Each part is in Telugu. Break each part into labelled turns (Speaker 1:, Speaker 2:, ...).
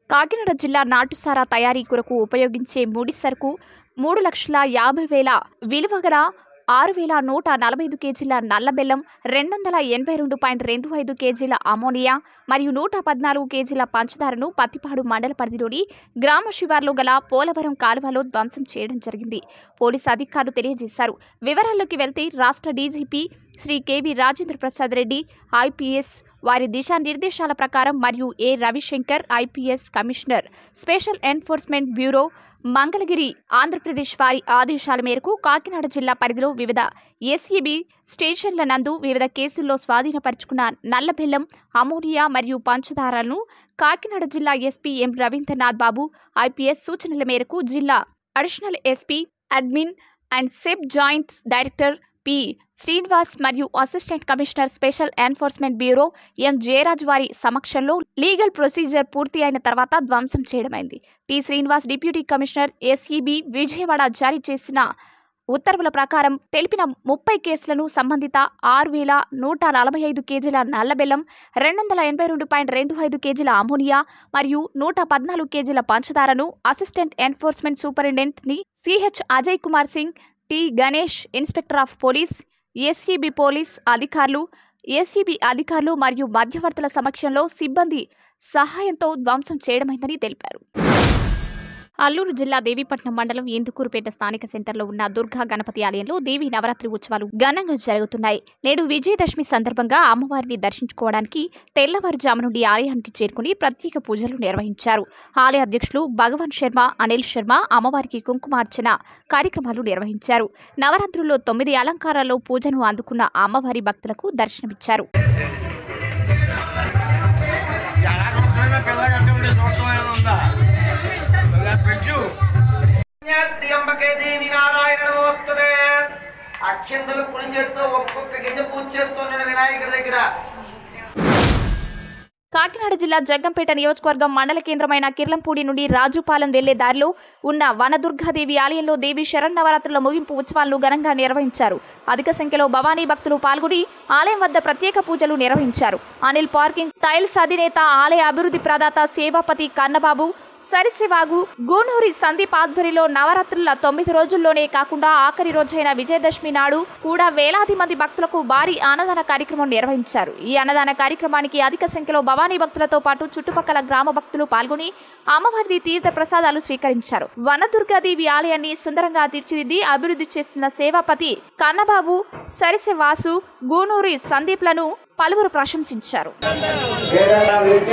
Speaker 1: కాకినాడ జిల్లా నాటుసారా తయారీ కొరకు ఉపయోగించే ముడి సరుకు మూడు లక్షల యాభై వేల విలువ గల ఆరు వేల నూట నలభై ఐదు కేజీల నల్ల బెల్లం రెండు వందల ఎనభై రెండు పాయింట్ రెండు ఐదు కేజీల అమోనియా మరియు నూట పద్నాలుగు కేజీల పంచదారను పత్తిపాడు మండల పరిధిలోని గ్రామ శివార్లో గల పోలవరం కాలువలో ధ్వంసం చేయడం జరిగింది పోలీసు అధికారులు తెలియజేశారు వివరాల్లోకి వెళ్తే రాష్ట్ర DGP Shri KV Rajendra Prasad Reddy IPS వారి దిశానిర్దేశాల ప్రకారం మరియు A Ravi Shankar IPS commissioner special enforcement bureau Mangalagiri Andhra Pradesh వారి ఆదేశాల మేరకు కాకినాడ జిల్లా పరిధిలో వివిధ ఎస్ఈబి స్టేషన్ల నందు వివిధ కేసుల్లో స్వాధీనపరుచుకున్న నల్లబెల్లం అమోనియా మరియు పంచదారలను కాకినాడ జిల్లా SP M Ravindranath Babu IPS సూచనల మేరకు జిల్లా additional SP admin and SEB joint director P Srinivas మరియు assistant commissioner special enforcement bureau M Jayaraj వారి సమక్షంలో లీగల్ ప్రొసీజర్ పూర్తి అయిన తర్వాత ధ్వంసం చేయడమైంది T Srinivas deputy commissioner SEB Vijayawada జారీ చేసిన ఉత్తర్వుల ప్రకారం తెలిపిన ముప్పై కేసులను సంబంధిత ఆరు వేల నూట నలభై ఐదు కేజీల నల్లబెల్లం రెండు వందల ఎనభై రెండు పాయింట్ రెండు ఐదు కేజీల అమోనియా మరియు నూట పద్నాలుగు కేజీల పంచదారను అసిస్టెంట్ ఎన్ఫోర్స్మెంట్ సూపరింటెండెంట్ ని CH Ajay Kumar Singh T Ganesh inspector of police SCB police అధికారులు ఏసీబీ అధికారులు మరియు మధ్యవర్తుల సమక్షంలో సిబ్బంది సహాయంతో ధ్వంసం చేయడమైందని తెలిపారు అల్లూరు జిల్లా దేవీపట్నం మండలం ఇందుకూరుపేట స్థానిక సెంటర్లో ఉన్న దుర్గా గణపతి ఆలయంలో దేవి నవరాత్రి ఉత్సవాలు ఘనంగా జరుగుతున్నాయి నేడు విజయదశమి సందర్భంగా అమ్మవారిని దర్శించుకోవడానికి తెల్లవారుజాము నుండి ఆలయానికి చేరుకుని ప్రత్యేక పూజలు నిర్వహించారు ఆలయ అధ్యక్షులు భగవాన్ శర్మ అనిల్ శర్మ అమ్మవారికి కుంకుమార్చన కార్యక్రమాలు నిర్వహించారు నవరాత్రుల్లో తొమ్మిది అలంకారాల్లో పూజను అందుకున్న అమ్మవారి భక్తులకు దర్శనమిచ్చారు
Speaker 2: త్రియంబకే దేవి నారాయణ నమోస్తుతే అక్షంతలు కుడి చేత్తో ఒక్కొక్క గింజ పూజ చేస్తున్నాడు వినాయకుడి దగ్గర
Speaker 1: కాకినాడ జిల్లా జగ్గంపేట నియోజకవర్గం మండల కేంద్రమైన కిర్లంపూడి నుండి రాజుపాలెం వెళ్లే దారిలో ఉన్న వనదుర్గాదేవి ఆలయంలో దేవి శరన్నవరాత్రుల ముగింపు ఉత్సవాలను ఘనంగా నిర్వహించారు అధిక సంఖ్యలో భవానీ భక్తులు పాల్గొని ఆలయం వద్ద ప్రత్యేక పూజలు నిర్వహించారు అనిల్ పార్కింగ్ టైల్స్ అధినేత ఆలయ అభివృద్ధి ప్రదాత సేవాపతి కన్నబాబు సరిసివాగు గూనూరి సందీప్ ఆధ్వర్యంలో నవరాత్రుల తొమ్మిది రోజుల్లోనే కాకుండా ఆఖరి రోజైన విజయదశమి నాడు కూడా వేలాది మంది భక్తులకు భారీ అన్నదాన కార్యక్రమం నిర్వహించారు ఈ అన్నదాన కార్యక్రమానికి అధిక సంఖ్యలో భవానీ భక్తులతో పాటు చుట్టుపక్కల గ్రామ భక్తులు పాల్గొని అమ్మవారి తీర్థ ప్రసాదాలు స్వీకరించారు వనదుర్గాదేవి ఆలయాన్ని సుందరంగా తీర్చిదిద్ది అభివృద్ధి చేస్తున్న సేవాపతి కన్నబాబు సరిసె వాసు గూనూరి సందీప్లను పలువురు ప్రశంసించారు
Speaker 3: కేరళ విద్య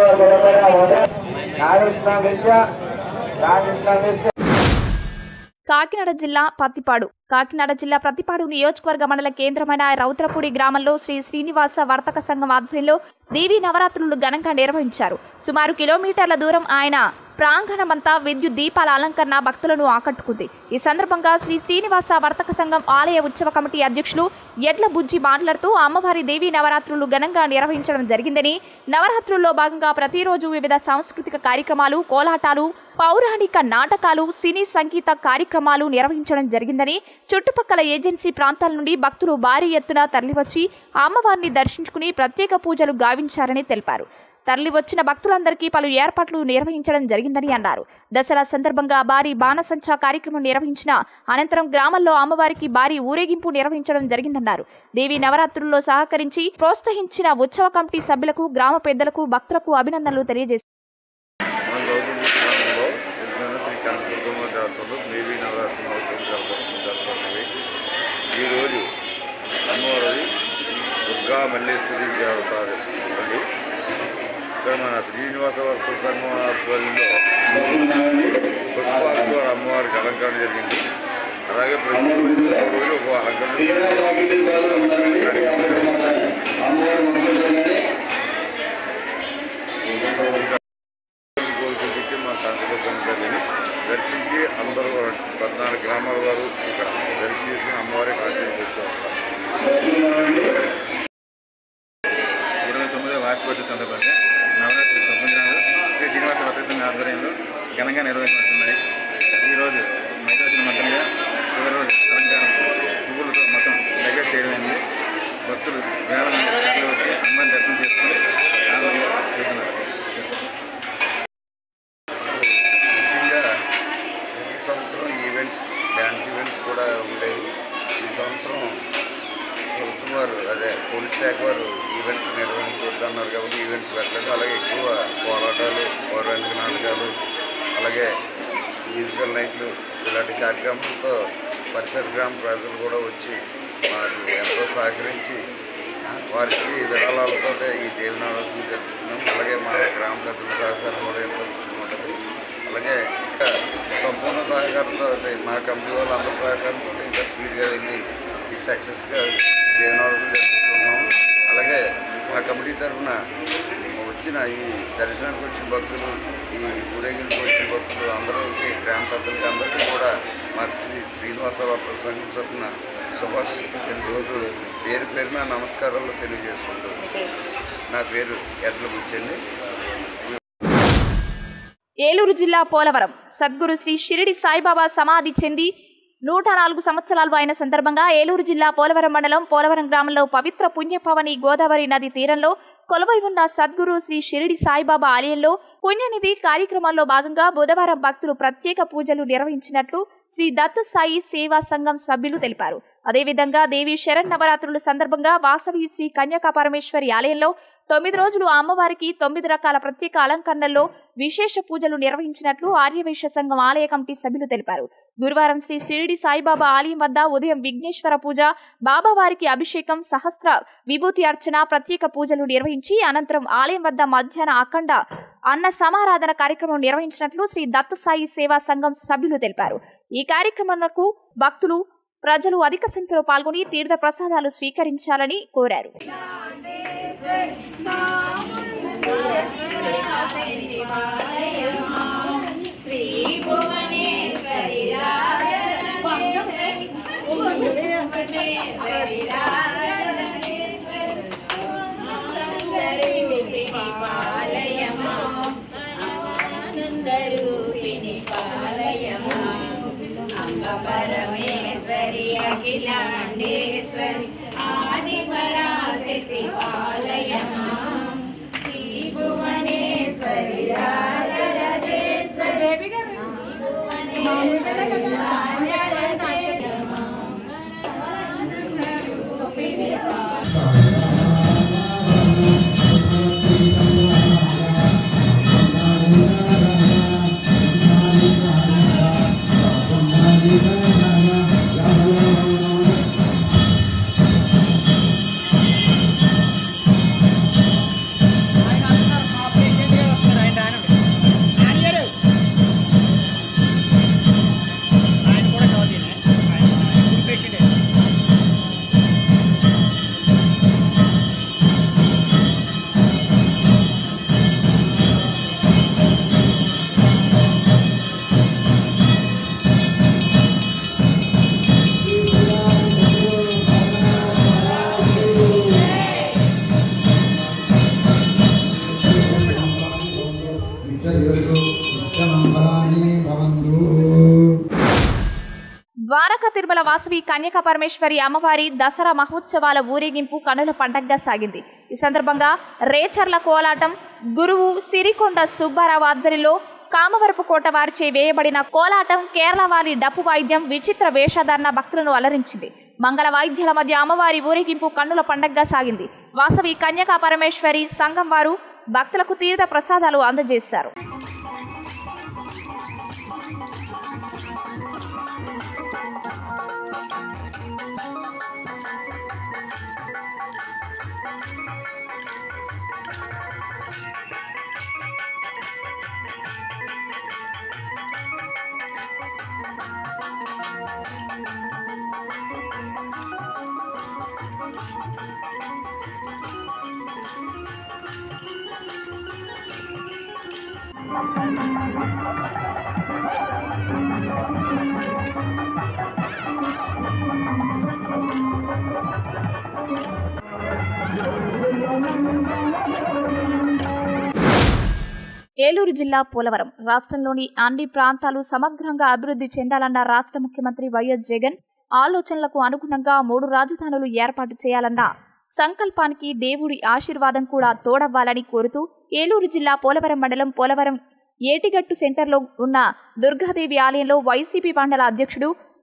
Speaker 3: రామకృష్ణ విద్య రామకృష్ణ విద్య
Speaker 1: కాకినాడ జిల్లా పత్తిపాడు కాకినాడ జిల్లా ప్రతిపాడు నియోజకవర్గ మండల కేంద్రమైన రౌద్రపూడి గ్రామంలో శ్రీ శ్రీనివాస వర్తక సంఘం ఆధ్వర్యంలో దేవీ నవరాత్రులు ఘనంగా నిర్వహించారు సుమారు కిలోమీటర్ల దూరం ఆయన ప్రాంగణమంతా విద్యుత్ దీపాల అలంకరణ భక్తులను ఆకట్టుకుంది ఈ సందర్భంగా శ్రీ శ్రీనివాస వర్తక సంఘం ఆలయ ఉత్సవ కమిటీ అధ్యక్షులు ఎడ్ల బుజ్జి మాట్లాడుతూ అమ్మవారి దేవీ నవరాత్రులు ఘనంగా నిర్వహించడం జరిగిందని నవరాత్రుల్లో భాగంగా ప్రతిరోజు వివిధ సాంస్కృతిక కార్యక్రమాలు కోలాటాలు పౌరాణిక నాటకాలు సినీ సంగీత కార్యక్రమాలు నిర్వహించడం జరిగిందని చుట్టుపక్కల ఏజెన్సీ ప్రాంతాల నుండి భక్తులు భారీ ఎత్తున తరలివచ్చి అమ్మవారిని దర్శించుకుని ప్రత్యేక పూజలు గావించారని తెలిపారు తరలి వచ్చిన భక్తులందరికీ పలు ఏర్పాట్లు నిర్వహించడం జరిగిందని అన్నారు దసరా సందర్భంగా భారీ బాణసంచా కార్యక్రమం నిర్వహించిన అనంతరం గ్రామంలో అమ్మవారికి భారీ ఊరేగింపు నిర్వహించడం జరిగిందన్నారు దేవి నవరాత్రుల్లో సహకరించి ప్రోత్సహించిన ఉత్సవ కమిటీ సభ్యులకు గ్రామ పెద్దలకు భక్తులకు అభినందనలు తెలియజేశారు
Speaker 4: మన గౌతమ గ్రామంలో విజ్ఞాన శ్రీ కనకదుర్గమ్మ జాతరలో దేవీ నవరాత్రి మహోత్సవం జరప- జరపబడినవి ఈరోజు అమ్మవారి దుర్గా మల్లేశ్వరి దేవతారు అండి ఇక్కడ మన శ్రీనివాస వర్త సంఘం ఆధ్వర్యంలో పుష్పాలతో అమ్మవారికి అలంకరణ జరిగింది అలాగే ప్రతి రోజు ఒక అలంకరణ కోరుకుంటే మా కనకదుర్గమ్మ తల్లిని దర్శించి అందరూ పద్నాలుగు గ్రామాల వారు ఇక్కడ దర్శించి అమ్మవారి కార్యక్రమం చేస్తూ ఉంటారు
Speaker 5: ఇరవై తొమ్మిదో వార్షికోత్సవ సందర్భంగా నవరాత్రి తొమ్మిది నాడు శ్రీ శ్రీనివాస వతసింహ ఆధ్వర్యంలో ఘనంగా నిర్వహించబడుతున్నాయి ఈరోజు మైదాసిన మధ్యంగా చివరి రోజు అలంకారం పువ్వులతో మొత్తం డెకరేట్ చేయడం అయింది భక్తులు వేల మంది తరలి వచ్చి అమ్మని దర్శనం చేసుకుని ఆనందంగా వెళ్తున్నారు
Speaker 6: అన్నారు కాబట్టి ఈవెంట్స్ పెట్టలేదు అలాగే ఎక్కువ పోరాటాలు పౌరాణిక నాటకాలు అలాగే మ్యూజికల్ నైట్లు ఇలాంటి కార్యక్రమాలతో పరిసర గ్రామ ప్రజలు కూడా వచ్చి మాకు ఎంతో సహకరించి వారికి విరాళాలతో ఈ దేవనారాధన జరుపుతున్నాం అలాగే మా గ్రామ పెద్దల సహకారం కూడా ఎంతో ముఖ్యంగా ఉంటుంది అలాగే సంపూర్ణ సహకారంతో మా కంపెనీ వాళ్ళు అందరి సహకారంతో ఇంకా స్పీడ్గా వెళ్ళి ఈ సక్సెస్గా దేవనారాధన జరుపుకుంటున్నాం అలాగే మా కమిటీ తరఫున వచ్చిన ఈ దర్శనానికి వచ్చిన భక్తులు ఈ ఊరేగింపుకి వచ్చిన భక్తులు అందరికీ గ్రామ పెద్దలకి అందరికీ కూడా మా శ్రీ శ్రీనివాస వర్తక సంఘం తరఫున శుభాశిస్తూ రోజు పేరు పేరున నమస్కారాలు తెలియజేసుకుంటూ నా పేరు ఎట్ల బుచ్చండి
Speaker 1: ఏలూరు జిల్లా పోలవరం సద్గురు శ్రీ షిరిడి సాయిబాబా సమాధి చెంది నూట నాలుగు సంవత్సరాలు అయిన సందర్భంగా ఏలూరు జిల్లా పోలవరం మండలం పోలవరం గ్రామంలో పవిత్ర పుణ్యపవని గోదావరి నది తీరంలో కొలువై ఉన్న సద్గురు శ్రీ షిరిడి సాయిబాబా ఆలయంలో పుణ్యనిధి కార్యక్రమాల్లో భాగంగా బుధవారం భక్తులు ప్రత్యేక పూజలు నిర్వహించినట్లు శ్రీ దత్త సాయి సేవా సంఘం సభ్యులు తెలిపారు అదేవిధంగా దేవి శరణ్ నవరాత్రుల సందర్భంగా వాసవి శ్రీ కన్యకా పరమేశ్వరి ఆలయంలో తొమ్మిది రోజులు అమ్మవారికి తొమ్మిది రకాల ప్రత్యేక అలంకరణల్లో విశేష పూజలు నిర్వహించినట్లు ఆర్యవైశ్య సంఘం ఆలయ కమిటీ సభ్యులు తెలిపారు గురువారం శ్రీ షిరిడి సాయిబాబా ఆలయం వద్ద ఉదయం విఘ్నేశ్వర పూజ బాబావారికి అభిషేకం సహస్ర విభూతి అర్చన ప్రత్యేక పూజలు నిర్వహించి అనంతరం ఆలయం వద్ద మధ్యాహ్న అఖండ అన్న సమారాధన కార్యక్రమం నిర్వహించినట్లు శ్రీ దత్తసాయి సేవా సంఘం సభ్యులు తెలిపారు ఈ కార్యక్రమంకు భక్తులు ప్రజలు అధిక సంఖ్యలో పాల్గొని తీర్థ ప్రసాదాలు స్వీకరించాలని కోరారు
Speaker 7: పరమేశ్వరి అఖిలాండేశ్వరి ఆది పరాశక్తి పాలయమా శ్రీ భువనేశ్వరి రాజరాజేశ్వరి భువనేశ్వరి రాజరాజేశ్వరి
Speaker 8: నిత్యమంగళాని భవంతు
Speaker 1: ద్వారకా తిరుమల వాసవి కన్యకా పరమేశ్వరి అమ్మవారి దసరా మహోత్సవాల ఊరేగింపు కనుల పండగగా సాగింది ఈ సందర్భంగా రేచర్ల కోలాటం గురువు సిరికొండ సుబ్బారావు ఆధ్వర్యంలో కామవరపు కోట వారిచే వేయబడిన కోలాటం కేరళ వారి డప్పు వాయిద్యం విచిత్ర వేషధారణ భక్తులను అలరించింది మంగళ వాయిద్యాల మధ్య అమ్మవారి ఊరేగింపు కన్నుల పండగగా సాగింది వాసవి కన్యకా పరమేశ్వరి సంఘం వారు భక్తులకు తీర్థ ప్రసాదాలు అందజేశారు ఏలూరు జిల్లా పోలవరం రాష్ట్రంలోని అన్ని ప్రాంతాలు సమగ్రంగా అభివృద్ధి చెందాలన్న రాష్ట్ర ముఖ్యమంత్రి వైఎస్ జగన్ ఆలోచనలకు అనుగుణంగా మూడు రాజధానులు ఏర్పాటు చేయాలన్న సంకల్పానికి దేవుడి ఆశీర్వాదం కూడా తోడవ్వాలని కోరుతూ ఏలూరు జిల్లా పోలవరం మండలం పోలవరం ఏటిగట్టు సెంటర్లో ఉన్న దుర్గాదేవి ఆలయంలో వైసీపీ మండల అధ్యక్షుడు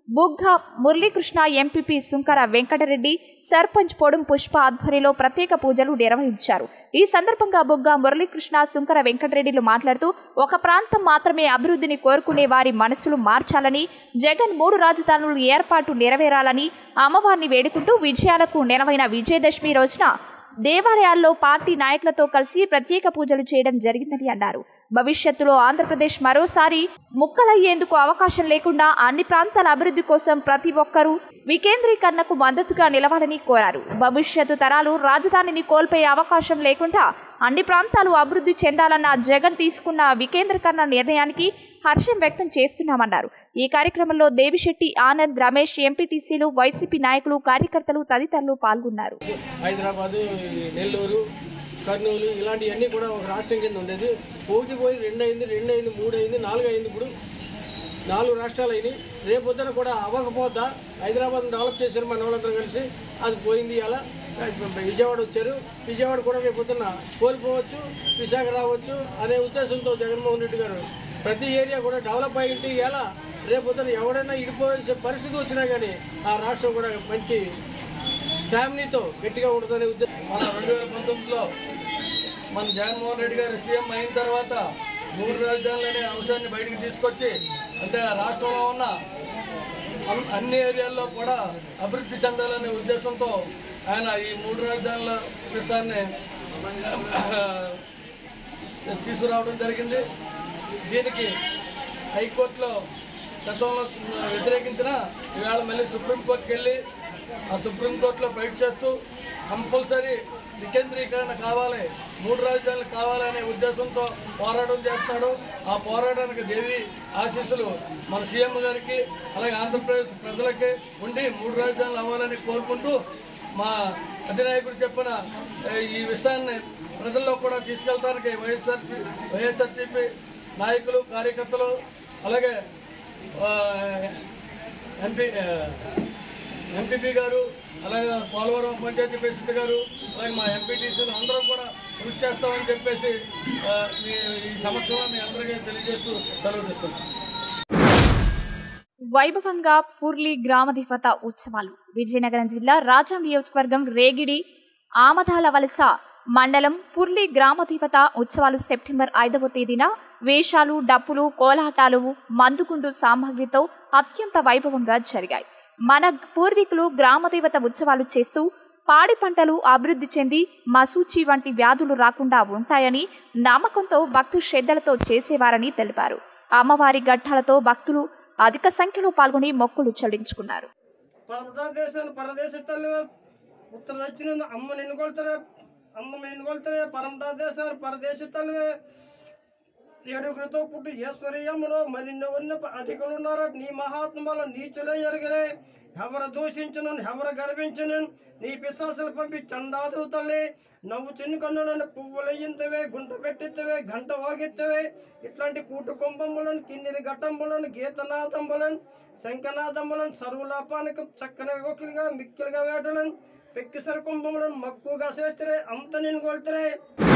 Speaker 1: బుగ్గ మురళీకృష్ణ ఎంపీపీ సుంకర వెంకటరెడ్డి సర్పంచ్ పొడుం పుష్ప ఆధ్వర్యంలో ప్రత్యేక పూజలు నిర్వహించారు ఈ సందర్భంగా బుగ్గ మురళీకృష్ణ సుంకర వెంకటరెడ్డిలు మాట్లాడుతూ ఒక ప్రాంతం మాత్రమే అభివృద్ధిని కోరుకునే వారి మనసులు మార్చాలని జగన్ మూడు రాజధానులు ఏర్పాటు నెరవేరాలని అమ్మవారిని వేడుకుంటూ విజయాలకు నెలవైన విజయదశమి రోజున దేవాలయాల్లో పార్టీ నాయకులతో కలిసి ప్రత్యేక పూజలు చేయడం జరిగిందని అన్నారు భవిష్యత్తులో ఆంధ్రప్రదేశ్ మరోసారి ముక్కలయ్యేందుకు అవకాశం లేకుండా అన్ని ప్రాంతాల అభివృద్ధి కోసం ప్రతి ఒక్కరూ వికేంద్రీకరణకు మద్దతుగా నిలవాలని కోరారు భవిష్యత్తు తరాలు రాజధానిని కోల్పోయే అవకాశం లేకుండా అన్ని ప్రాంతాలు అభివృద్ధి చెందాలన్న జగన్ తీసుకున్న వికేంద్రీకరణ నిర్ణయానికి హర్షం వ్యక్తం చేస్తున్నామన్నారు ఈ కార్యక్రమంలో దేవిశెట్టి ఆనంద్ రమేష్ ఎంపీటీసీలు వైసీపీ నాయకులు కార్యకర్తలు తదితరులు పాల్గొన్నారు
Speaker 8: హైదరాబాదు నెల్లూరు కర్నూలు ఇలాంటివన్నీ కూడా ఒక రాష్ట్రం కింద ఉండేది ఒకటి పోయి రెండు అయింది రెండు అయింది మూడు అయింది నాలుగు అయింది ఇప్పుడు నాలుగు రాష్ట్రాలు అయినాయి రేపొద్దున కూడా అవ్వకపోద్దా హైదరాబాద్ డెవలప్ చేశారు మన వాళ్ళందరూ కలిసి అది పోయింది అలా విజయవాడ వచ్చారు విజయవాడ కూడా రేపొద్దున కోల్పోవచ్చు విశాఖ రావచ్చు అనే ఉద్దేశంతో జగన్మోహన్ రెడ్డి గారు ప్రతి ఏరియా కూడా డెవలప్ అయ్యింది ఎలా రేపొద్దున ఎవడైనా ఇడిపోవాల్సిన పరిస్థితి వచ్చినా కానీ ఆ రాష్ట్రం కూడా మంచి ఫ్యామిలీతో గట్టిగా ఉంటుందనే ఉద్దేశం మన రెండు వేల పంతొమ్మిదిలో మన జగన్మోహన్ రెడ్డి గారు సీఎం అయిన తర్వాత మూడు రాజధానులు అనే అంశాన్ని బయటికి తీసుకొచ్చి అంటే రాష్ట్రంలో ఉన్న అన్- అన్ని ఏరియాల్లో కూడా అభివృద్ధి చెందాలనే ఉద్దేశంతో ఆయన ఈ మూడు రాజధానుల విషయాన్ని తీసుకురావడం జరిగింది దీనికి హైకోర్టులో గతంలో వ్యతిరేకించిన ఈవేళ మళ్ళీ సుప్రీంకోర్టుకి వెళ్ళి ఆ సుప్రీంకోర్టులో ఫైట్ చేస్తూ కంపల్సరీ వికేంద్రీకరణ కావాలి మూడు రాజధానులు కావాలనే ఉద్దేశంతో పోరాటం చేస్తున్నాడు ఆ పోరాటానికి దేవి ఆశీస్సులు మన సీఎం గారికి అలాగే ఆంధ్రప్రదేశ్ ప్రజలకి ఉండి మూడు రాజధానులు అవ్వాలని కోరుకుంటూ మా అధినాయకుడు చెప్పిన ఏ, ఈ విషయాన్ని ప్రజల్లో కూడా తీసుకెళ్ళడానికి వైఎస్ఆర్ వైఎస్ఆర్సీపీ నాయకులు కార్యకర్తలు అలాగే ఆ, ఎంపీ ఆ, ఎంపీపీ గారు అలాగే పోలవరం పంచాయతీ ప్రెసిడెంట్ గారు అలాగే మా ఎంపీటీసీలు అందరం కూడా కృషి చేస్తామని చెప్పేసి ఆ, ఈ ఈ సంవత్సరంలో మీ అందరికీ తెలియజేస్తూ సెలవు తీసుకుంటాం
Speaker 1: వైభవంగా పూర్లి గ్రామ దేవత ఉత్సవాలు విజయనగరం జిల్లా రాజం నియోజకవర్గం రేగిడి ఆమదాల వలస మండలం పుర్లి గ్రామ దేవత ఉత్సవాలు సెప్టెంబర్ ఐదవ తేదీన వేషాలు డప్పులు కోలాటాలు మందుగుండు సామాగ్రితో అత్యంత వైభవంగా జరిగాయి మన పూర్వీకులు గ్రామదేవత ఉత్సవాలు చేస్తూ పాడి పంటలు అభివృద్ధి చెంది మసూచి వంటి వ్యాధులు రాకుండా ఉంటాయని నమ్మకంతో భక్తు శ్రద్ధలతో చేసేవారని తెలిపారు అమ్మవారి ఘట్టాలతో భక్తులు అధిక సంఖ్యలో పాల్గొని మొక్కులు చెల్లించుకున్నారు
Speaker 8: పరదేశాన్ని పరదేశత్తలు ఉత్తర దక్షిణ అమ్మ నిన్నుకొల్తారే అమ్మ నిన్నుకొల్తారే పరమటా దేశాన్ని పరదేశత్తలు ఏడుగురితో పుట్టి ఈశ్వరీయములో మరిన్ని ఉన్న అధికులు ఉన్నారు నీ మహాత్మలో నీచులే ఎరగలే ఎవరు దూషించును ఎవరు గర్వించును నీ పిశాసులు పంపి చండాదు తల్లి నవ్వు చిన్న కన్నులను పువ్వులయ్యింతవే గుంట పెట్టిత్తవే గంట వాగిత్తవే ఇట్లాంటి కూటు కుంభములను కిన్నెరి ఘట్టంబులను గీతనాదంబులను శంఖనాదములను సర్వులాపానికి చక్కని గొక్కిలుగా మిక్కిలుగా వేటలను పెక్కిసర కుంభములను మక్కువగా చేస్తే అంత నేను కొలుతురే